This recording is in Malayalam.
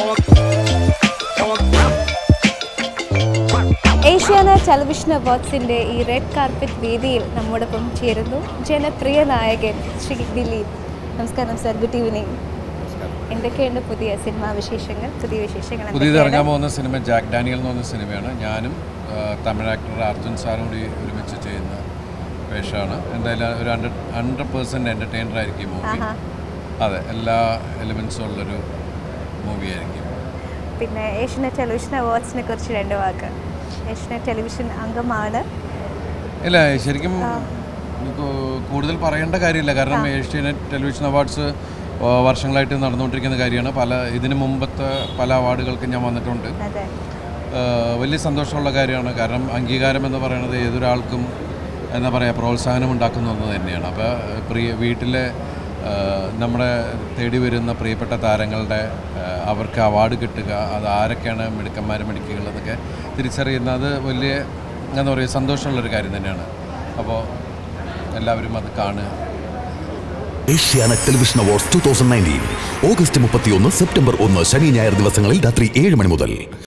ഏഷ്യാന ടെലിവിഷൻ അവാർഡ്സിൻ്റെ ഈ റെഡ് കാർപ്പറ്റ് വേദിയിൽ നമ്മോടൊപ്പം ചേരുന്നു ജനപ്രിയ നായകൻ ശ്രീ ദിലീപ് നമസ്കാരം സർ ഗുഡ് ഈവനിങ് എന്തൊക്കെയുണ്ട് പുതിയ സിനിമാ വിശേഷങ്ങൾ പുതിയ വിശേഷങ്ങൾ പുതിയത് എന്തൊക്കെയാണ്? ഇറങ്ങാൻ പോകുന്ന സിനിമ ജാക്ക് ഡാനിയൽ എന്ന് പറഞ്ഞ സിനിമയാണ് ഞാനും ആ, തമിഴ് ആക്ടർ അർജുൻ സാറും കൂടി ഒരുമിച്ച് ചെയ്യുന്ന വേഷമാണ് എന്തായാലും ഒരു ഹൺഡ്രഡ് ഹൺഡ്രഡ് പേഴ്സൻറ്റ് എൻ്റർടൈനർ ആയിരിക്കും മൂവി ആഹാ. അതെ എല്ലാ എലിമെൻസും ഉള്ളൊരു മൂവി ആയിരിക്കും പിന്നെ ഏഷ്യനെറ്റ് ടെലിവിഷൻ അവാർഡ്സിനെ കുറിച്ച് രണ്ട് വാക്ക് ഏഷ്യനെറ്റ് ടെലിവിഷൻ അംഗമാണ് ഇല്ല ശരിക്കും നമുക്ക് കൂടുതൽ പറയേണ്ട കാര്യമില്ല കാരണം ഏഷ്യാനെറ്റ് ടെലിവിഷൻ അവാർഡ്സ് ആ, വർഷങ്ങളായിട്ട് നടന്നുകൊണ്ടിരിക്കുന്ന കാര്യമാണ് പല ഇതിന് മുമ്പത്തെ പല അവാർഡുകൾക്ക് ഞാൻ വന്നിട്ടുണ്ട് അതെ ആഹ് വലിയ സന്തോഷമുള്ള കാര്യമാണ് കാരണം അംഗീകാരം എന്ന് പറയുന്നത് ഏതൊരാൾക്കും എന്താ പറയുക പ്രോത്സാഹനം ഉണ്ടാക്കുന്ന ഒന്ന് തന്നെയാണ് അപ്പോൾ പ്രിയ വീട്ടിലെ ആഹ് നമ്മുടെ തേടി വരുന്ന പ്രിയപ്പെട്ട താരങ്ങളുടെ ആഹ് അവർക്ക് അവാർഡ് കിട്ടുക അത് ആരൊക്കെയാണ് മിടുക്കന്മാരും മിടുക്കികൾ എന്നൊക്കെ തിരിച്ചറിയുന്നത് വലിയ എന്താ പറയുക സന്തോഷമുള്ളൊരു കാര്യം തന്നെയാണ് അപ്പോൾ എല്ലാവരും അത് കാണുക Asianet television awards two thousand nineteen August മുപ്പത്തിയൊന്ന് സെപ്റ്റംബർ ഒന്ന് ശനി ഞായർ ദിവസങ്ങളിൽ രാത്രി ഏഴ് മണി മുതൽ